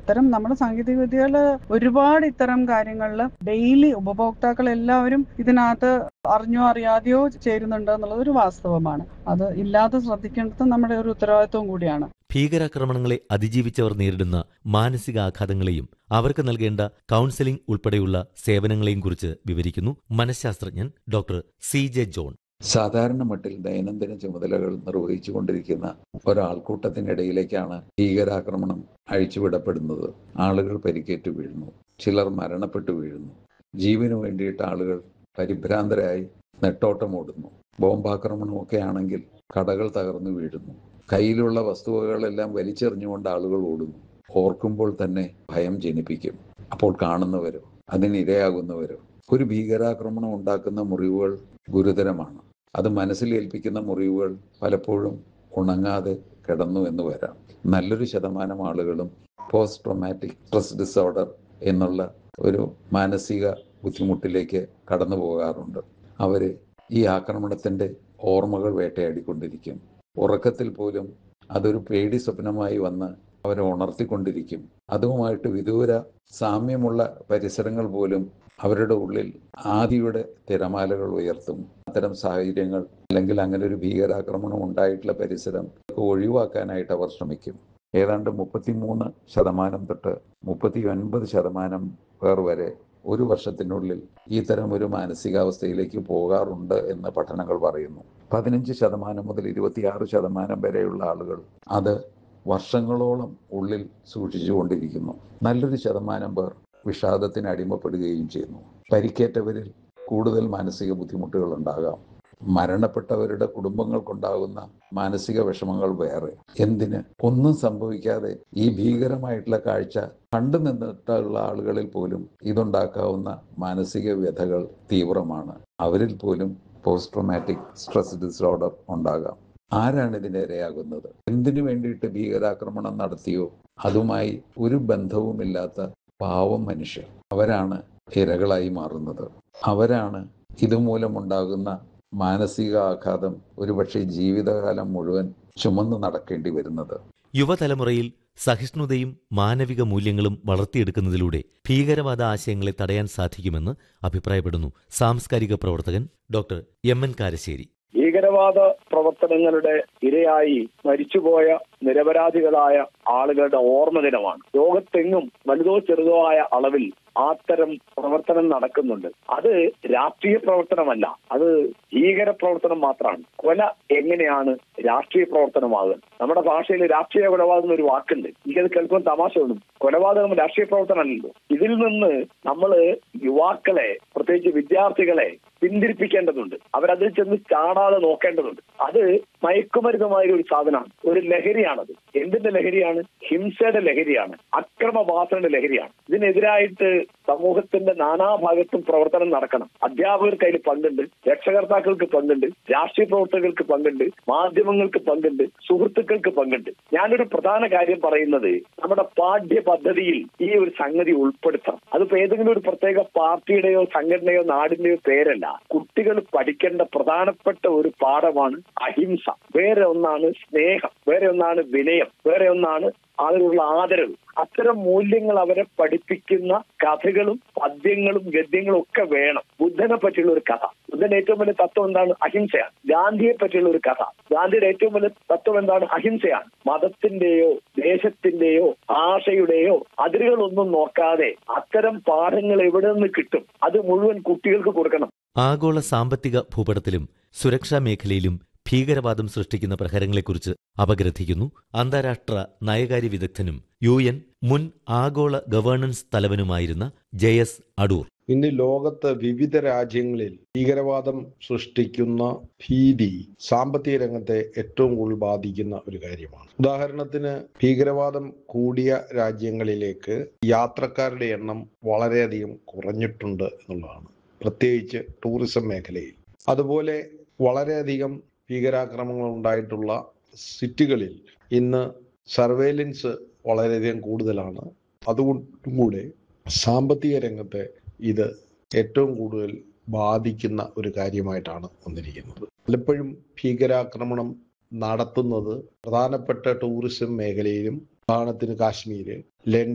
ഇത്തരം നമ്മുടെ സാങ്കേതിക വിദ്യകൾ ഒരുപാട് ഇത്തരം കാര്യങ്ങളിൽ ഡെയിലി ഉപഭോക്താക്കൾ എല്ലാവരും ഇതിനകത്ത് അറിഞ്ഞോ അറിയാതെയോ ചേരുന്നുണ്ട് എന്നുള്ളത് ഒരു വാസ്തവമാണ് അത് ഇല്ലാതെ ശ്രദ്ധിക്കേണ്ടത് നമ്മുടെ ഒരു ഉത്തരവാദിത്വം കൂടിയാണ് ഭീകരാക്രമണങ്ങളെ അതിജീവിച്ചവർ നേരിടുന്ന മാനസികാഘാതങ്ങളെയും അവർക്ക് നൽകേണ്ട കൗൺസിലിംഗ് ഉൾപ്പെടെയുള്ള സേവനങ്ങളെയും കുറിച്ച് വിവരിക്കുന്നു മനഃശാസ്ത്രജ്ഞൻ ഡോക്ടർ സി ജെ ജോൺ സാധാരണ മട്ടിൽ ദൈനംദിന ചുമതലകൾ നിർവഹിച്ചു കൊണ്ടിരിക്കുന്ന ഒരാൾക്കൂട്ടത്തിനിടയിലേക്കാണ് ഭീകരാക്രമണം അഴിച്ചുവിടപ്പെടുന്നത് ആളുകൾ പരിക്കേറ്റു വീഴുന്നു ചിലർ മരണപ്പെട്ടു വീഴുന്നു ജീവന് വേണ്ടിയിട്ട് ആളുകൾ പരിഭ്രാന്തരായി നെട്ടോട്ടമോടുന്നു ബോംബാക്രമണമൊക്കെ ആണെങ്കിൽ കടകൾ തകർന്നു വീഴുന്നു കയ്യിലുള്ള വസ്തുവകളെല്ലാം വലിച്ചെറിഞ്ഞുകൊണ്ട് ആളുകൾ ഓടുന്നു ഓർക്കുമ്പോൾ തന്നെ ഭയം ജനിപ്പിക്കും അപ്പോൾ കാണുന്നവരോ അതിനിരയാകുന്നവരോ ഒരു ഭീകരാക്രമണം ഉണ്ടാക്കുന്ന മുറിവുകൾ ഗുരുതരമാണ് അത് മനസ്സിലേൽപ്പിക്കുന്ന മുറിവുകൾ പലപ്പോഴും ഉണങ്ങാതെ കിടന്നു എന്ന് വരാം നല്ലൊരു ശതമാനം ആളുകളും പോസ്റ്റ് ട്രോമാറ്റിക് സ്ട്രെസ് ഡിസോർഡർ എന്നുള്ള ഒരു മാനസിക ബുദ്ധിമുട്ടിലേക്ക് കടന്നു പോകാറുണ്ട് അവർ ഈ ആക്രമണത്തിൻ്റെ ഓർമ്മകൾ വേട്ടയാടിക്കൊണ്ടിരിക്കും ഉറക്കത്തിൽ പോലും അതൊരു പേടി സ്വപ്നമായി വന്ന് അവരെ ഉണർത്തിക്കൊണ്ടിരിക്കും അതുമായിട്ട് വിദൂര സാമ്യമുള്ള പരിസരങ്ങൾ പോലും അവരുടെ ഉള്ളിൽ ആദിയുടെ തിരമാലകൾ ഉയർത്തും അത്തരം സാഹചര്യങ്ങൾ അല്ലെങ്കിൽ അങ്ങനെ ഒരു ഭീകരാക്രമണം ഉണ്ടായിട്ടുള്ള പരിസരം ഒഴിവാക്കാനായിട്ട് അവർ ശ്രമിക്കും ഏതാണ്ട് മുപ്പത്തിമൂന്ന് ശതമാനം തൊട്ട് മുപ്പത്തി ഒൻപത് ശതമാനം പേർ വരെ ഒരു വർഷത്തിനുള്ളിൽ ഇത്തരം ഒരു മാനസികാവസ്ഥയിലേക്ക് പോകാറുണ്ട് എന്ന് പഠനങ്ങൾ പറയുന്നു പതിനഞ്ച് ശതമാനം മുതൽ ഇരുപത്തിയാറ് ശതമാനം വരെയുള്ള ആളുകൾ അത് വർഷങ്ങളോളം ഉള്ളിൽ സൂക്ഷിച്ചുകൊണ്ടിരിക്കുന്നു നല്ലൊരു ശതമാനം പേർ വിഷാദത്തിന് അടിമപ്പെടുകയും ചെയ്യുന്നു പരിക്കേറ്റവരിൽ കൂടുതൽ മാനസിക ബുദ്ധിമുട്ടുകൾ ഉണ്ടാകാം മരണപ്പെട്ടവരുടെ കുടുംബങ്ങൾക്കുണ്ടാകുന്ന മാനസിക വിഷമങ്ങൾ വേറെ എന്തിന് ഒന്നും സംഭവിക്കാതെ ഈ ഭീകരമായിട്ടുള്ള കാഴ്ച കണ്ടു നിന്നിട്ടുള്ള ആളുകളിൽ പോലും ഇതുണ്ടാക്കാവുന്ന മാനസിക വ്യഥകൾ തീവ്രമാണ് അവരിൽ പോലും പോസ്റ്റ് ട്രോമാറ്റിക് സ്ട്രെസ് ഡിസോർഡർ ഉണ്ടാകാം ആരാണ് ഇതിന് ഇരയാകുന്നത് എന്തിനു വേണ്ടിയിട്ട് ഭീകരാക്രമണം നടത്തിയോ അതുമായി ഒരു ബന്ധവുമില്ലാത്ത പാവം മനുഷ്യർ അവരാണ് ഇരകളായി മാറുന്നത് അവരാണ് ഇതുമൂലമുണ്ടാകുന്ന മാനസിക ആഘാതം ഒരുപക്ഷെ ജീവിതകാലം മുഴുവൻ ചുമന്നു നടക്കേണ്ടി വരുന്നത് യുവതലമുറയിൽ സഹിഷ്ണുതയും മാനവിക മൂല്യങ്ങളും വളർത്തിയെടുക്കുന്നതിലൂടെ ഭീകരവാദ ആശയങ്ങളെ തടയാൻ സാധിക്കുമെന്ന് അഭിപ്രായപ്പെടുന്നു സാംസ്കാരിക പ്രവർത്തകൻ ഡോക്ടർ എം എൻ കാരശ്ശേരി ഭീകരവാദ പ്രവർത്തനങ്ങളുടെ ഇരയായി മരിച്ചുപോയ നിരപരാധികളായ ആളുകളുടെ ഓർമ്മ ദിനമാണ് ലോകത്തെങ്ങും വലുതോ ചെറുതോ ആയ അളവിൽ അത്തരം പ്രവർത്തനം നടക്കുന്നുണ്ട് അത് രാഷ്ട്രീയ പ്രവർത്തനമല്ല അത് ഭീകര പ്രവർത്തനം മാത്രമാണ് കൊല എങ്ങനെയാണ് രാഷ്ട്രീയ പ്രവർത്തനമാകുന്നത് നമ്മുടെ ഭാഷയിൽ രാഷ്ട്രീയ കൊലപാതകം ഒരു വാക്കുണ്ട് എനിക്കത് കേൾക്കുമ്പോൾ തമാശ തോന്നും കൊലപാതകം രാഷ്ട്രീയ പ്രവർത്തനമല്ലല്ലോ ഇതിൽ നിന്ന് നമ്മൾ യുവാക്കളെ പ്രത്യേകിച്ച് വിദ്യാർത്ഥികളെ പിന്തിരിപ്പിക്കേണ്ടതുണ്ട് അവരതിൽ ചെന്ന് ചാടാതെ നോക്കേണ്ടതുണ്ട് അത് മയക്കുമരുന്നുമായ ഒരു സാധനമാണ് ഒരു ലഹരിയാണത് എന്തിന്റെ ലഹരിയാണ് ഹിംസയുടെ ലഹരിയാണ് അക്രമവാസനയുടെ ലഹരിയാണ് ഇതിനെതിരായിട്ട് സമൂഹത്തിന്റെ നാനാഭാഗത്തും പ്രവർത്തനം നടക്കണം അധ്യാപകർക്ക് അതിൽ പങ്കുണ്ട് രക്ഷകർത്താക്കൾക്ക് പങ്കുണ്ട് രാഷ്ട്രീയ പ്രവർത്തകർക്ക് പങ്കുണ്ട് മാധ്യമങ്ങൾക്ക് പങ്കുണ്ട് സുഹൃത്തുക്കൾക്ക് പങ്കുണ്ട് ഞാനൊരു പ്രധാന കാര്യം പറയുന്നത് നമ്മുടെ പാഠ്യ പദ്ധതിയിൽ ഈ ഒരു സംഗതി ഉൾപ്പെടുത്തണം അതിപ്പോ ഏതെങ്കിലും ഒരു പ്രത്യേക പാർട്ടിയുടെയോ സംഘടനയോ നാടിന്റെയോ പേരല്ല കുട്ടികൾ പഠിക്കേണ്ട പ്രധാനപ്പെട്ട ഒരു പാഠമാണ് അഹിംസ വേറെ ഒന്നാണ് സ്നേഹം വേറെ ഒന്നാണ് വിനയം വേറെ ഒന്നാണ് അതിനുള്ള ആദരവ് അത്തരം മൂല്യങ്ങൾ അവരെ പഠിപ്പിക്കുന്ന കഥകളും പദ്യങ്ങളും ഗദ്യങ്ങളും ഒക്കെ വേണം ബുദ്ധനെ പറ്റിയുള്ള ഒരു കഥ ബുദ്ധന്റെ ഏറ്റവും വലിയ തത്വം എന്താണ് അഹിംസയാണ് ഗാന്ധിയെ പറ്റിയുള്ള ഒരു കഥ ഗാന്ധിയുടെ ഏറ്റവും വലിയ തത്വം എന്താണ് അഹിംസയാണ് മതത്തിന്റെയോ ദേശത്തിന്റെയോ ഭാഷയുടെയോ അതിരുകളൊന്നും നോക്കാതെ അത്തരം പാഠങ്ങൾ എവിടെ നിന്ന് കിട്ടും അത് മുഴുവൻ കുട്ടികൾക്ക് കൊടുക്കണം ആഗോള സാമ്പത്തിക ഭൂപടത്തിലും സുരക്ഷാ മേഖലയിലും ഭീകരവാദം സൃഷ്ടിക്കുന്ന പ്രഹരങ്ങളെക്കുറിച്ച് അപഗ്രഥിക്കുന്നു അന്താരാഷ്ട്ര നയകാര്യ വിദഗ്ധനും യു എൻ മുൻ ആഗോള ഗവേണൻസ് തലവനുമായിരുന്ന ജയസ് അടൂർ ഇന്ന് ലോകത്ത് വിവിധ രാജ്യങ്ങളിൽ ഭീകരവാദം സൃഷ്ടിക്കുന്ന ഭീതി സാമ്പത്തിക രംഗത്തെ ഏറ്റവും കൂടുതൽ ബാധിക്കുന്ന ഒരു കാര്യമാണ് ഉദാഹരണത്തിന് ഭീകരവാദം കൂടിയ രാജ്യങ്ങളിലേക്ക് യാത്രക്കാരുടെ എണ്ണം വളരെയധികം കുറഞ്ഞിട്ടുണ്ട് എന്നുള്ളതാണ് പ്രത്യേകിച്ച് ടൂറിസം മേഖലയിൽ അതുപോലെ വളരെയധികം ഭീകരാക്രമണങ്ങൾ ഉണ്ടായിട്ടുള്ള സിറ്റികളിൽ ഇന്ന് സർവേലൻസ് വളരെയധികം കൂടുതലാണ് അതുകൊണ്ടും കൂടെ സാമ്പത്തിക രംഗത്തെ ഇത് ഏറ്റവും കൂടുതൽ ബാധിക്കുന്ന ഒരു കാര്യമായിട്ടാണ് വന്നിരിക്കുന്നത് പലപ്പോഴും ഭീകരാക്രമണം നടത്തുന്നത് പ്രധാനപ്പെട്ട ടൂറിസം മേഖലയിലും ഉദാഹരണത്തിന് കാശ്മീര് ലണ്ടൻ